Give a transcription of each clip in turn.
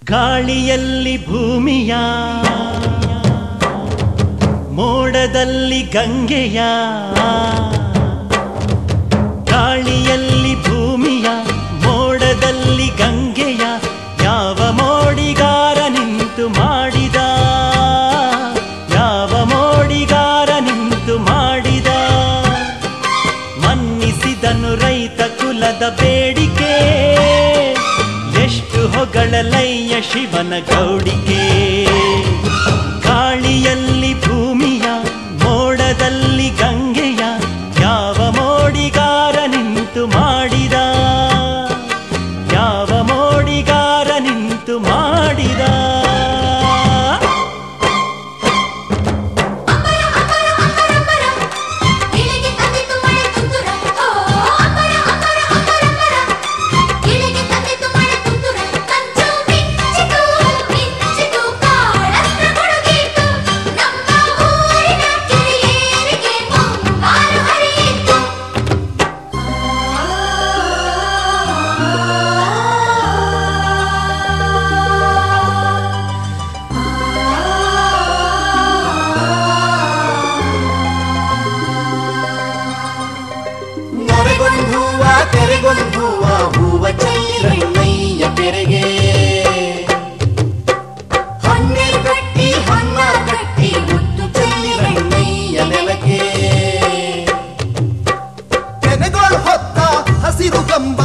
ಗಾಳಿಯಲ್ಲಿ ಭೂಮಿಯ ಮೋಡದಲ್ಲಿ ಗಂಗೆಯ ಗಾಳಿಯಲ್ಲಿ ಭೂಮಿಯ ಮೋಡದಲ್ಲಿ ಗಂಗೆಯ ಯಾವ ಮೋಡಿಗಾರ ನಿಂತು ಮಾಡಿದ ಯಾವ ಮೋಡಿಗಾರ ನಿಂತು ಮಾಡಿದ ಮನ್ನಿಸಿದನು ರೈತ ಕುಲದ ಬೇಡಿಕೆ ಎಷ್ಟು ಹೊಗಳಲಯ್ಯ ಶಿವನ ಗೌಡಿಕೆ ಗಾಳಿಯಲ್ಲಿ ಭೂಮಿಯ ಮೋಡದಲ್ಲಿ ಗಂಗೆಯ ಯಾವ ಮೋಡಿಗಾರ ನಿಂತು ಮಾಡಿದ ಯಾವ ಮೋಡಿಗಾರ ನಿಂತು ಮಾಡಿದ ಅಂಬರ ಅಂಬರ ಅಂಬರ ಅಂಬರ ಇಳಿಗೆ ತಂದಿತು ಮಳೆ ತುಂತುರ ಓ ಅಂಬರ ಅಂಬರ ಅಂಬರ ಅಂಬರ ಇಳಿಗೆ ತಂದಿತು ಮಳೆ ತುಂತುರ ಕಂಚು ಮಿಂಚಿತು ಮಿಂಚಿತು ಕಾಳಸ್ತ್ರ ಗುಡುಗಿತು ನಮ್ಮ ಊರಿನ ಕೆರೆಯೇರಿಗೆ ಮುಂಗಾರು ಹರಿಯಿತು ನೊರೆಗೊಂದು ಹೂವ ತೆರೆಗೊಂದು ಹೂವ ಹೂವ ಚೈರಣ್ಣಯ್ಯ ಕೆರೆಗೆ ಹೊನ್ನೆ ಕಟ್ಟಿ ಹೊನ್ನ ಕಟ್ಟಿ ಮುತ್ತು ಚೈರಣ್ಣಯ್ಯ ನೆಲಕ್ಕೆ ತೆನೆಗಳು ಹೊತ್ತ ಹಸಿರು ಕಂಬ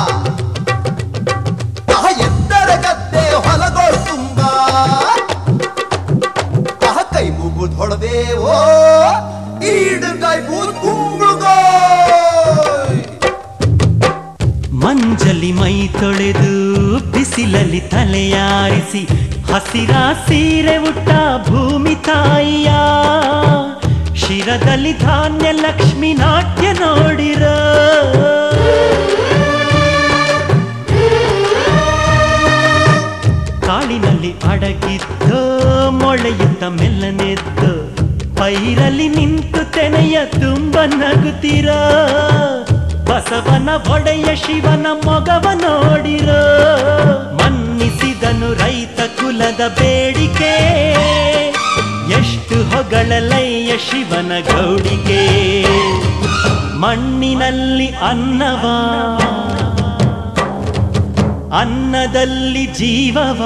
ಆಹ ಎತ್ತರ ಗದ್ದೆ ಹೊಲಗಳು ತುಂಬ ಆಹ ಕೈ ಮುಗುದ್ ಹೊಡೆದೇವೋ ಈಡುಗಾಯ್ ಬೂದ್ ಕುಂಬಳುಗಾಯ್ ಮಂಜಲಿ ಮೈ ತೊಳೆದು ಬಿಸಿಲಲ್ಲಿ ತಲೆಯಾರಿಸಿ ಹಸಿರ ಸೀರೆ ಉಟ್ಟ ಭೂಮಿ ತಾಯಿಯ ಶಿರದಲ್ಲಿ ಧಾನ್ಯ ಲಕ್ಷ್ಮಿ ನಾಟ್ಯ ನೋಡಿರ ಕಾಳಿನಲ್ಲಿ ಅಡಗಿದ್ದು ಮೊಳೆಯುತ್ತ ಮೆಲ್ಲನೆದ್ದು ಪೈರಲ್ಲಿ ನಿಂತು ತೆನೆಯ ತುಂಬ ನಗುತ್ತೀರ ಬಸವನ ಒಡೆಯ ಶಿವನ ಮೊಗವ ನೋಡಿರ ಮನ್ನಿಸಿದನು ರೈತ ಕುಲದ ಬೇಡಿಕೆ ಎಷ್ಟು ಹೊಗಳಲಯ್ಯ ಶಿವನ ಗೌಡಿಗೆ ಮಣ್ಣಿನಲ್ಲಿ ಅನ್ನವ ಅನ್ನದಲ್ಲಿ ಜೀವವ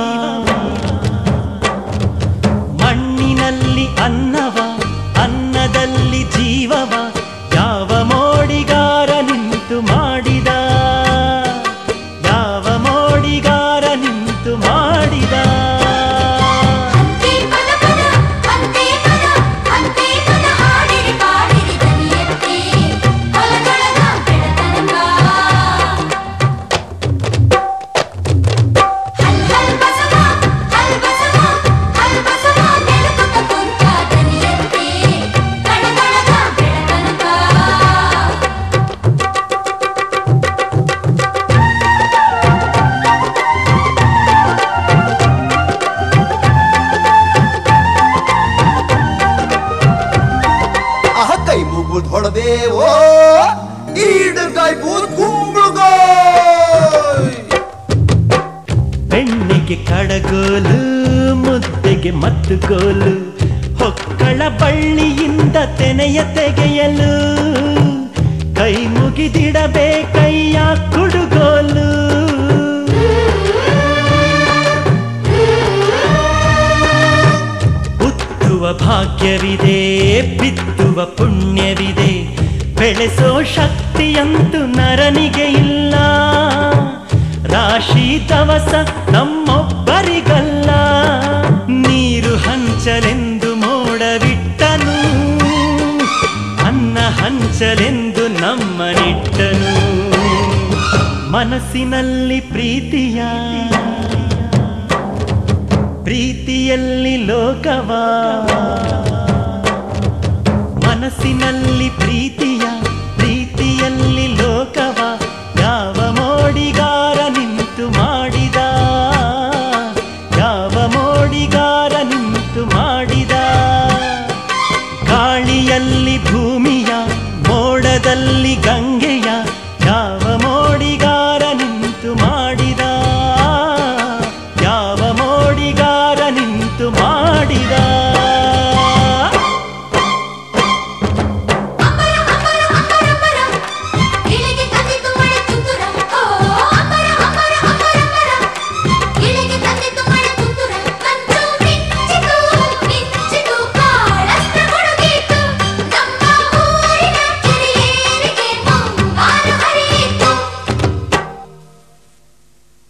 ಮಣ್ಣಿನಲ್ಲಿ ಅನ್ನವ ಅನ್ನದಲ್ಲಿ ಜೀವವ ಯಾವ ಮೋಡಿಗಾರ ನಿಂತು ಮಾಡಿದ ಯಾವ ಮೋಡಿಗಾರ ನಿಂತು ಮಾಡಿದ ಅಂತೆ ಪದ ಪದ ಅಂತೆ ಪದ ಅಂತೆ ಪದ ಹಾಡಿರಿ ಪಾಡಿರಿ ದನಿಯತ್ತೆ ಹೊಲದೊಳಗ ಬೆಳತನಕ ಹಲ್ ಹಲ್ ಬಸವ ಹಲ್ ಬಸವ ಹಲ್ ಬಸವ ನೆಲಕುತ್ತ ಕುಂತ ದನಿಯತ್ತೆ ಕಣದೊಳಗ ಬೆಳತನಕ ಆಹ ಕೈ ಮುಗುದ್ ಹೊಡೆದೇವೋ ಈಡುಗಾಯ್ ಬೂದ್ ಕುಂಬಳುಗಾಯ್ ಬೆಣ್ಣಿಗೆ ಕಡಗೋಲು ಮುದ್ದೆಗೆ ಮತ್ತು ಗೋಲು ಹೊಕ್ಕಳ ಬಳ್ಳಿಯಿಂದ ತೆನೆಯ ತೆಗೆಯಲು ಕೈ ಮುಗಿದಿಡಬೇಕಯ್ಯ ಕುಡುಗೋಲು ಉತ್ತುವ ಭಾಗ್ಯವಿದೆ ಬಿತ್ತುವ ಪುಣ್ಯವಿದೆ ಬೆಳೆಸೋ ಶಕ್ತಿಯಂತೂ ನರನಿಗೆ ಇಲ್ಲ ರಾಶಿ ದವಸ ನಮ್ಮೊಬ್ಬರಿಗಲ್ಲ ನೀರು ಹಂಚಲೆಂದು ಮೋಡವಿಟ್ಟನು ಅನ್ನ ಹಂಚಲೆಂದು ನಮ್ಮ ನಿಟ್ಟನು ಮನಸ್ಸಿನಲ್ಲಿ ಪ್ರೀತಿಯ ಪ್ರೀತಿಯಲ್ಲಿ ಲೋಕವ ಮನಸ್ಸಿನಲ್ಲಿ ಪ್ರೀತಿಯ ಪ್ರೀತಿಯಲ್ಲಿ ಲೋಕ